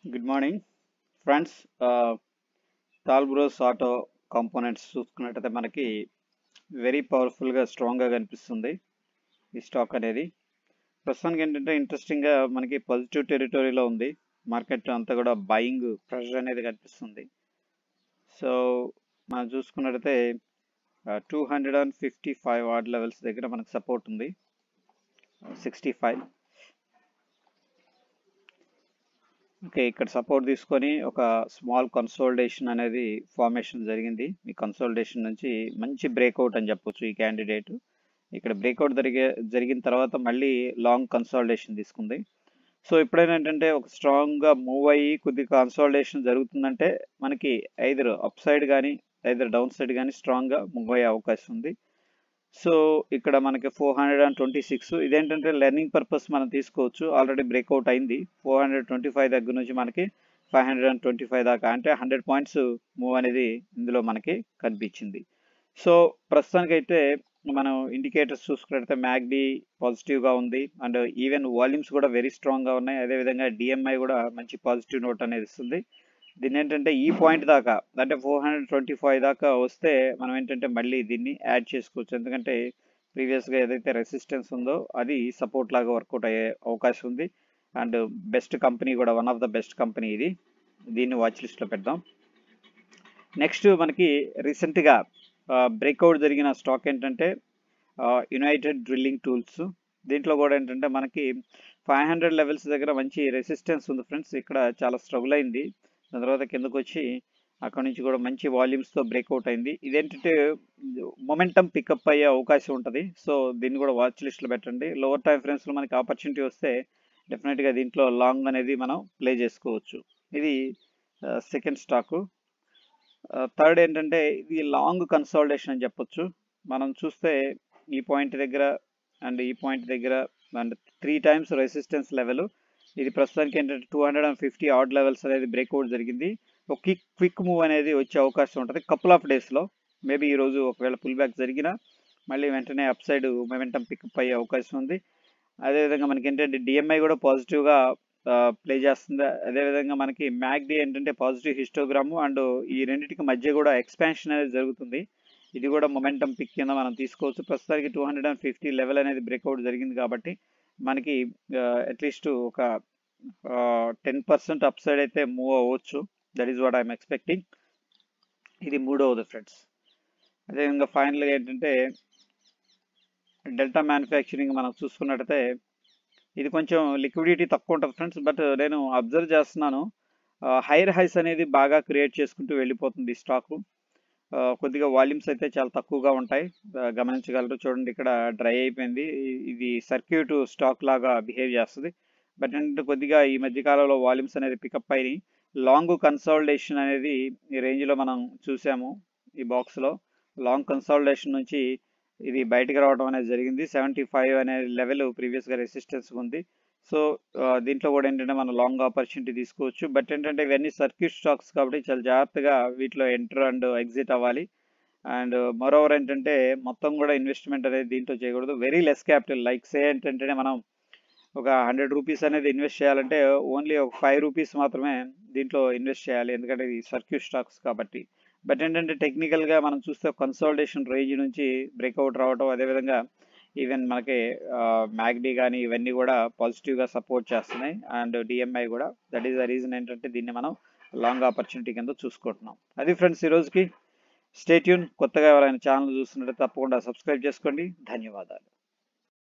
good morning friends Talbros auto components చూసుకున్నట్టయితే మనకి very పవర్ఫుల్గా స్ట్రాంగ్గా కనిపిస్తుంది ఈ స్టాక్ అనేది ప్రస్తుతానికి ఏంటంటే ఇంట్రెస్టింగ్గా మనకి పాజిటివ్ టెరిటరీలో ఉంది మార్కెట్ అంతా కూడా బయింగ్ ప్రెషర్ అనేది కనిపిస్తుంది సో మనం చూసుకున్నట్టయితే two hundred and fifty five odd levels దగ్గర మనకు సపోర్ట్ ఉంది సిక్స్టీ ఫైవ్ ఓకే ఇక్కడ సపోర్ట్ తీసుకొని ఒక స్మాల్ కన్సోల్టేషన్ అనేది ఫార్మేషన్ జరిగింది ఈ కన్సోల్టేషన్ నుంచి మంచి బ్రేక్అవుట్ అని చెప్పొచ్చు ఈ క్యాండిడేట్ ఇక్కడ బ్రేక్అవుట్ జరిగే జరిగిన తర్వాత మళ్ళీ లాంగ్ కన్సాలిడేషన్ తీసుకుంది సో ఇప్పుడైనా ఏంటంటే ఒక స్ట్రాంగ్గా మూవ్ అయ్యి కొద్దిగా కన్సాలిడేషన్ జరుగుతుందంటే మనకి ఐదర్ అప్ సైడ్ కానీ ఐదర్ డౌన్ సైడ్ కానీ స్ట్రాంగ్గా మూవ్ అయ్యే అవకాశం ఉంది సో ఇక్కడ మనకి four hundred and twenty six ఇదేంటంటే లెర్నింగ్ పర్పస్ మనం తీసుకోవచ్చు ఆల్రెడీ బ్రేక్అవుట్ అయింది ఫోర్ హండ్రెడ్ ట్వంటీ ఫైవ్ దగ్గర నుంచి మనకి five hundred and twenty five దాకా అంటే హండ్రెడ్ పాయింట్స్ మూవ్ అనేది ఇందులో మనకి కనిపించింది సో ప్రస్తుతానికైతే మనం ఇండికేటర్స్ చూసుకున్నట్లయితే మ్యాగ్డి పాజిటివ్గా ఉంది అండ్ ఈవెన్ వాల్యూమ్స్ కూడా వెరీ స్ట్రాంగ్గా ఉన్నాయి అదేవిధంగా డిఎంఐ కూడా మంచి పాజిటివ్ నోట్ అనేది ఇస్తుంది దీన్ని ఏంటంటే ఈ పాయింట్ దాకా అంటే ఫోర్ హండ్రెడ్ ట్వంటీ ఫైవ్ దాకా వస్తే మనం ఏంటంటే మళ్ళీ దీన్ని యాడ్ చేసుకోవచ్చు ఎందుకంటే ప్రీవియస్గా ఏదైతే రెసిస్టెన్స్ ఉందో అది సపోర్ట్ లాగా వర్కౌట్ అయ్యే అవకాశం ఉంది అండ్ బెస్ట్ కంపెనీ కూడా one of the best company ఇది దీన్ని వాచ్ లిస్ట్లో పెడదాం నెక్స్ట్ మనకి రీసెంట్గా బ్రేక్అవుట్ జరిగిన స్టాక్ ఏంటంటే యునైటెడ్ డ్రిల్లింగ్ టూల్స్ దీంట్లో కూడా ఏంటంటే మనకి ఫైవ్ హండ్రెడ్ లెవెల్స్ దగ్గర మంచి రెసిస్టెన్స్ ఉంది ఫ్రెండ్స్ ఇక్కడ చాలా స్ట్రగుల్ అయింది దాని తర్వాత కిందకు వచ్చి అక్కడ నుంచి కూడా మంచి వాల్యూమ్స్తో బ్రేక్అవుట్ అయింది ఇదేంటంటే మొమెంటం పికప్ అయ్యే అవకాశం ఉంటుంది సో దీన్ని కూడా వాచ్ లిస్ట్లో పెట్టండి లోవర్ టైం ఫ్రేమ్స్లో మనకి ఆపర్చునిటీ వస్తే డెఫినెట్గా దీంట్లో లాంగ్ అనేది మనం ప్లే చేసుకోవచ్చు ఇది సెకండ్ స్టాకు థర్డ్ ఏంటంటే ఇది లాంగ్ కన్సాలిడేషన్ అని చెప్పొచ్చు మనం చూస్తే ఈ పాయింట్ దగ్గర అండ్ ఈ పాయింట్ దగ్గర and three times resistance level ఇది ప్రస్తుతానికి ఏంటంటే two hundred and fifty odd levels అనేది బ్రేక్అవుట్ జరిగింది ఒక క్విక్ క్విక్ మూవ్ అనేది వచ్చే అవకాశం ఉంటుంది కపుల్ ఆఫ్ డేస్లో మేబీ ఈరోజు ఒకవేళ పుల్ బ్యాక్ జరిగినా మళ్ళీ వెంటనే అప్ సైడ్ మొమెంటం పికప్ అయ్యే అవకాశం ఉంది అదేవిధంగా మనకి ఏంటంటే డిఎంఐ కూడా పాజిటివ్గా ప్లే చేస్తుంది అదేవిధంగా మనకి మ్యాక్డి ఏంటంటే పాజిటివ్ హిస్టోగ్రాము అండ్ ఈ రెండింటికి మధ్య కూడా ఎక్స్పాన్షన్ అనేది జరుగుతుంది ఇది కూడా మొమెంటం పిక్ కింద మనం తీసుకోవచ్చు ప్రస్తుతానికి two hundred and fifty level అనేది బ్రేక్అవుట్ జరిగింది కాబట్టి మనకి అట్లీస్ట్ ఒక టెన్ పర్సెంట్ అప్ సైడ్ అయితే మూవ్ అవ్వచ్చు that is what I'm expecting ఇది మూడవది ఫ్రెండ్స్ అదేవిధంగా ఫైనల్గా ఏంటంటే డెల్టా మ్యానుఫ్యాక్చరింగ్ మనం చూసుకున్నట్టయితే ఇది కొంచెం లిక్విడిటీ తక్కువ ఉంటుంది ఫ్రెండ్స్ బట్ నేను అబ్జర్వ్ చేస్తున్నాను హైర్ హైస్ అనేది బాగా క్రియేట్ చేసుకుంటూ వెళ్ళిపోతుంది ఈ స్టాకు కొద్దిగా వాల్యూమ్స్ అయితే చాలా తక్కువగా ఉంటాయి గమనించగలరు చూడండి ఇక్కడ డ్రై అయిపోయింది ఇది సర్క్యూట్ స్టాక్ లాగా బిహేవ్ చేస్తుంది బట్ ఏంటంటే కొద్దిగా ఈ మధ్యకాలంలో వాల్యూమ్స్ అనేది పికప్ అయినాయి లాంగ్ కన్సాలిడేషన్ అనేది ఈ రేంజ్లో మనం చూసాము ఈ బాక్స్లో లాంగ్ కన్సాలిడేషన్ నుంచి ఇది బయటకు రావడం అనేది జరిగింది సెవెంటీ ఫైవ్ అనే లెవెల్ ప్రీవియస్గా రెసిస్టెన్స్ ఉంది సో దీంట్లో కూడా ఏంటంటే మనం లాంగ్ ఆపర్చునిటీ తీసుకోవచ్చు బట్ ఏంటంటే ఇవన్నీ సర్క్యూట్ స్టాక్స్ కాబట్టి చాలా జాగ్రత్తగా వీటిలో ఎంటర్ అండ్ ఎగ్జిట్ అవ్వాలి అండ్ మరోవర్ ఏంటంటే మొత్తం కూడా ఇన్వెస్ట్మెంట్ అనేది దీంట్లో చేయకూడదు very less capital like say ఏంటంటే మనం ఒక హండ్రెడ్ రూపీస్ అనేది ఇన్వెస్ట్ చేయాలంటే ఓన్లీ ఒక ఫైవ్ రూపీస్ మాత్రమే దీంట్లో ఇన్వెస్ట్ చేయాలి ఎందుకంటే ఇది సర్క్యూట్ స్టాక్స్ కాబట్టి బట్ ఏంటంటే టెక్నికల్గా మనం చూస్తే కన్సాలిడేషన్ రేంజ్ నుంచి బ్రేక్అవుట్ రావడం అదేవిధంగా ఈవెన్ మనకి మ్యాగ్డీ కానీ ఇవన్నీ కూడా పాజిటివ్గా సపోర్ట్ చేస్తున్నాయి అండ్ డిఎంఐ కూడా దట్ ఈస్ ద రీజన్ ఏంటంటే దీన్ని మనం లాంగ్ ఆపర్చునిటీ కింద చూసుకుంటున్నాం అది ఫ్రెండ్స్ ఈ రోజుకి స్టేట్యూన్ కొత్తగా ఎవరైనా ఛానల్ చూస్తున్నట్టు తప్పకుండా సబ్స్క్రైబ్ చేసుకోండి ధన్యవాదాలు